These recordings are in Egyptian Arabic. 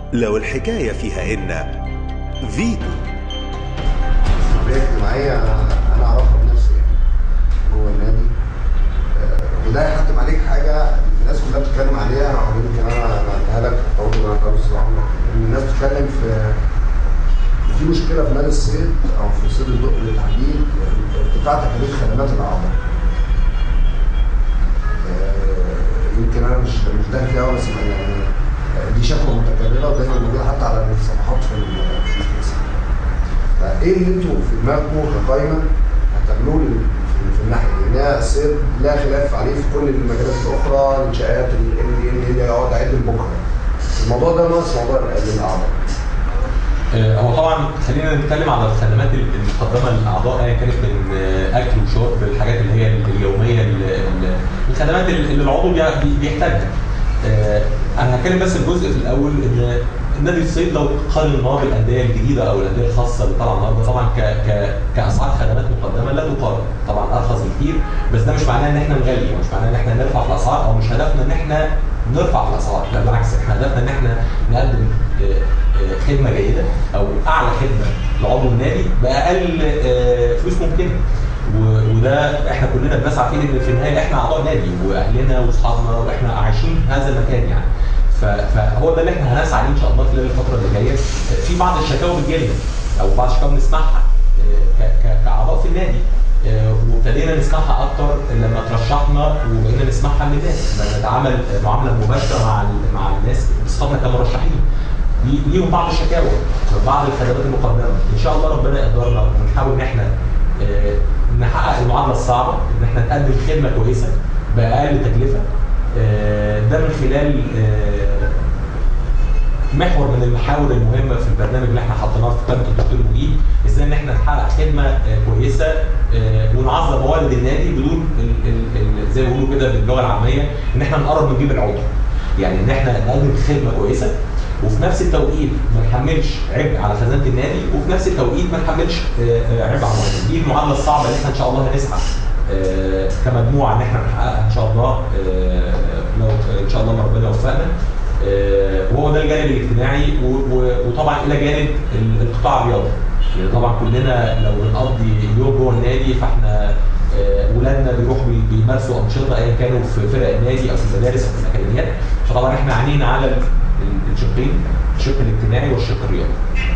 لو الحكاية فيها إن فيتو العمليه الاجتماعيه انا اعرفها بنفسي يعني جوه النادي آه، وده يحتم عليك حاجه الناس كلها بتتكلم عليها او يمكن انا انا اديها لك برضه انا كارلوس الصراحه ان الناس بتتكلم في في مشكله في نادي الصيد او في صيد الدق بالتحديد ارتفاع تكاليف خدمات الاعضاء. آه، يمكن انا مش مش داخل فيها أوي، بس يعني آه، دي شكوى متكرره ودايما موجوده حتى على الصفحات في ال- في الفيسبوك. فايه اللي انتوا في دماغكم كقايمه هتعملوه لل- في- في الناحيه دي؟ لان الصيد لا خلاف عليه في كل المجالات الاخرى الانشاءات اللي اللي يقعد عد لبكره. الموضوع ده ناقص موضوع الاعضاء. آه، هو طبعا خلينا نتكلم على الخدمات المقدمه للاعضاء ايا كانت من آه، اكل وشرب الحاجات اللي هي اليوميه ال- ال- الخدمات اللي العضو بي- بيحتاجها. آه، انا هتكلم بس الجزء في الاول ان نادي الصيد لو قارن النهارده بالانديه الجديده او الانديه الخاصه اللي طالعه النهارده طبعا ك ك كاسعار خدمات مقدمه لا تقارن طبعا ارخص بكتير بس ده مش معناه ان احنا نغلي مش معناه ان احنا نرفع في الاسعار او مش هدفنا ان احنا نرفع في الاسعار لا بالعكس احنا هدفنا ان احنا نقدم آه، آه، خدمه جيده او اعلى خدمه لعضو النادي باقل آه، فلوس ممكنه و- وده احنا كلنا بنسعى فيه لان في النهايه احنا اعضاء نادي واهلنا واصحابنا واحنا عايشين في هذا المكان يعني ف- فهو ده اللي احنا هنسعى ليه ان شاء الله خلال الفتره اللي جايه في بعض الشكاوى بتجيلنا او بعض الشكاوى بنسمعها آه، ك- ك- كاعضاء في النادي آه، وابتدينا نسمعها اكتر لما ترشحنا وبقينا نسمعها من الناس لما نتعامل آه، معامله مباشره مع ال- مع الناس اصحابنا كمرشحين لي- ليهم بعض الشكاوى بعض الخدمات المقدمه ان شاء الله ربنا يقدرنا ونحاول ان احنا آه، نحقق المعادله الصعبه ان احنا نقدم خدمه كويسه باقل تكلفه آه، ده من خلال آه، محور من المحاور المهمه في البرنامج اللي احنا حطيناه في قائمه الدكتور مجيب ازاي ان احنا نحقق خدمه آه، كويسه آه، ونعظم موارد النادي بدون ال- ال- ال- زي ما بيقولوا كده باللغه العاميه ان احنا نقرب من جيب العضو يعني ان احنا نقدم خدمه كويسه وفي نفس التوقيت ما نحملش عبء على خزانه النادي وفي نفس التوقيت ما نحملش آه، آه، عبء على المواطن دي المعادله الصعبه اللي احنا ان شاء الله هنسعى آه، كمجموعه ان احنا نحققها ان شاء الله آه، لو ان شاء الله ما ربنا يوفقنا آه، وهو ده الجانب الاجتماعي و- و- وطبعا الى جانب ال- القطاع الرياضي يعني طبعا كلنا لو بنقضي يوم جوه النادي فاحنا آه، ولادنا بيروحوا بي- بيمارسوا انشطه ايا كانوا في فرق النادي او في المدارس او في الاكاديميات فطبعا احنا عانينا على ال- ال- الشقين الشق الاجتماعي والشق الرياضي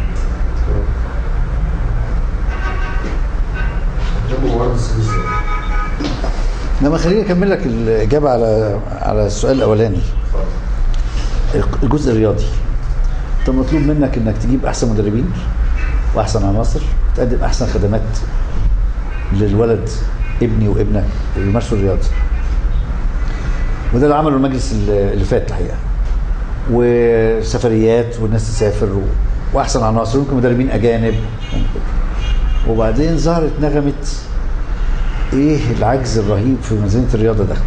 جابوا موارد الصيد ازاي؟ انما خليني اكمل لك الاجابه على على السؤال الاولاني الجزء الرياضي انت مطلوب منك انك تجيب احسن مدربين واحسن عناصر تقدم احسن خدمات للولد ابني وابنك اللي بيمارسوا الرياضه وده اللي عمله المجلس اللي اللي فات الحقيقه وسفريات والناس تسافر و... واحسن عناصر ممكن مدربين اجانب وبعدين ظهرت نغمه ايه العجز الرهيب في ميزانيه الرياضه ده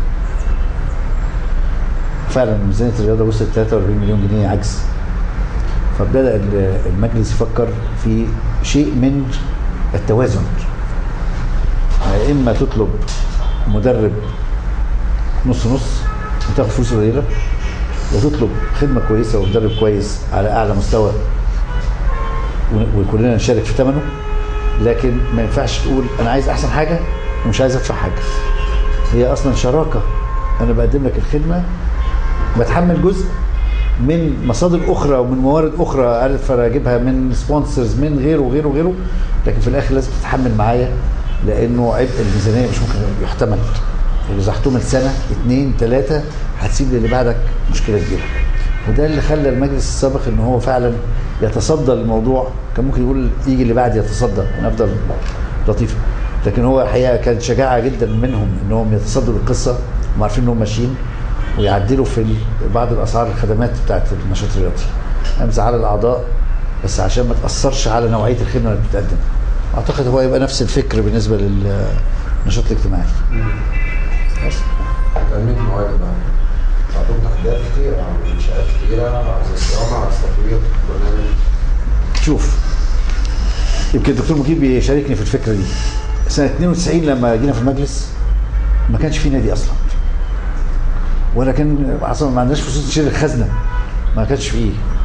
فعلا ميزانيه الرياضه وصلت 43 مليون جنيه عجز فبدا ال- المجلس يفكر في شيء من التوازن يا اما تطلب مدرب نص نص وتاخد فلوس قليله وتطلب خدمه كويسه ومدرب كويس على اعلى مستوى و- وكلنا نشارك في ثمنه لكن ما ينفعش تقول انا عايز احسن حاجه ومش عايز ادفع حاجه هي اصلا شراكه انا بقدم لك الخدمه بتحمل جزء من مصادر اخرى ومن موارد اخرى عارف انا اجيبها من سبونسرز من غيره وغيره وغيره لكن في الاخر لازم تتحمل معايا لانه عبء الميزانيه مش ممكن يحتمل اذا احتمل سنه اثنين ثلاثه هتسيب للي بعدك مشكله كبيره وده اللي خلى المجلس السابق ان هو فعلا يتصدى للموضوع كان ممكن يقول يجي اللي بعد يتصدى من افضل لطيفه لكن هو الحقيقه كانت شجاعه جدا منهم انهم يتصدوا للقصه وعارفين انهم ماشيين ويعدلوا في ال- بعض الاسعار الخدمات بتاعت النشاط الرياضي امس على الاعضاء بس عشان ما تاثرش على نوعيه الخدمه اللي بتتقدم اعتقد هو يبقى نفس الفكر بالنسبه للنشاط الاجتماعي بس تنميه الموارد بقى عندهم تحديات كتيرة انشاءات كتيرة عايز الصيانة عايز تطوير برنامج شوف يمكن الدكتور مجيب يشاركني في الفكره دي سنه 92 لما جينا في المجلس ما كانش في نادي اصلا ولا كان اصلا ما عندناش فلوس نشيل الخزنه ما كانش فيه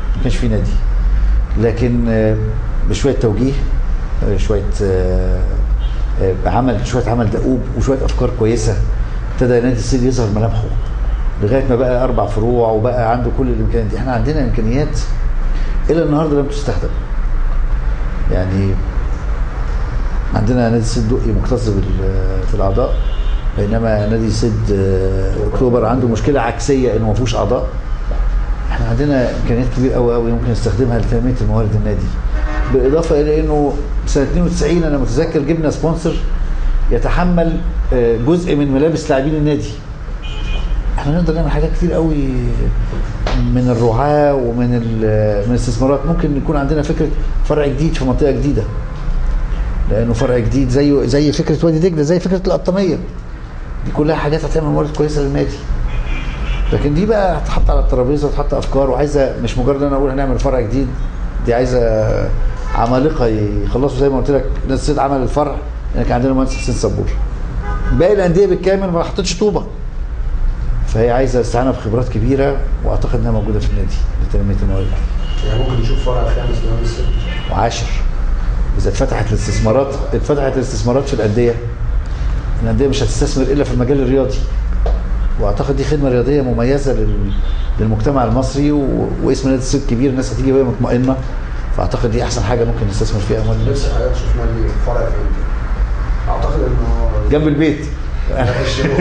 ما كانش في نادي لكن آه، بشويه توجيه آه، شويه آه، آه، عمل شويه عمل دؤوب وشويه افكار كويسه ابتدى نادي السيل يظهر ملامحه لغايه ما بقى اربع فروع وبقى عنده كل الامكانيات دي احنا عندنا امكانيات الى النهارده لم تستخدم يعني عندنا نادي سيد دقي مكتظ بال- في الاعضاء بينما نادي سيد آه، اكتوبر عنده مشكله عكسيه انه ما فيهوش اعضاء احنا عندنا امكانيات كبيره قوي قوي ممكن نستخدمها لتنميه الموارد النادي بالاضافه الى انه سنه 92 انا متذكر جبنا سبونسر يتحمل آه، جزء من ملابس لاعبين النادي احنا نقدر نعمل حاجات كتير قوي من الرعاة ومن ال- من الاستثمارات ممكن يكون عندنا فكره فرع جديد في منطقه جديده لانه فرع جديد زي زي فكره وادي دجله زي فكره القطاميه دي كلها حاجات هتعمل موارد كويسه للنادي لكن دي بقى هتحط على الترابيزه وتحط افكار وعايزه مش مجرد انا اقول هنعمل فرع جديد دي عايزه عمالقه يخلصوا زي ما قلت لك ناس الصيد عمل الفرع يعني كان عندنا مهندس حسين صبور باقي الانديه بالكامل ما حطتش طوبه فهي عايزه استعانه بخبرات كبيره واعتقد انها موجوده في النادي لتنميه الموارد يعني ممكن نشوف فرع خامس لنادي السيد وعاشر اذا اتفتحت الاستثمارات اتفتحت الاستثمارات في الانديه الانديه مش هتستثمر الا في المجال الرياضي واعتقد دي خدمه رياضيه مميزه لل... للمجتمع المصري و... واسم نادي الصيد كبير الناس هتيجي وهي مطمئنه فاعتقد دي احسن حاجه ممكن نستثمر فيها اموال الناس لسه حضرتك شفنا لي فرع فين اعتقد انه جنب البيت ناحية الشروق.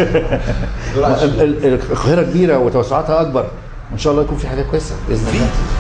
دول على ال- الشروق. ال- القاهره كبيره وتوسعاتها اكبر وان شاء الله يكون في حاجات كويسه باذن الله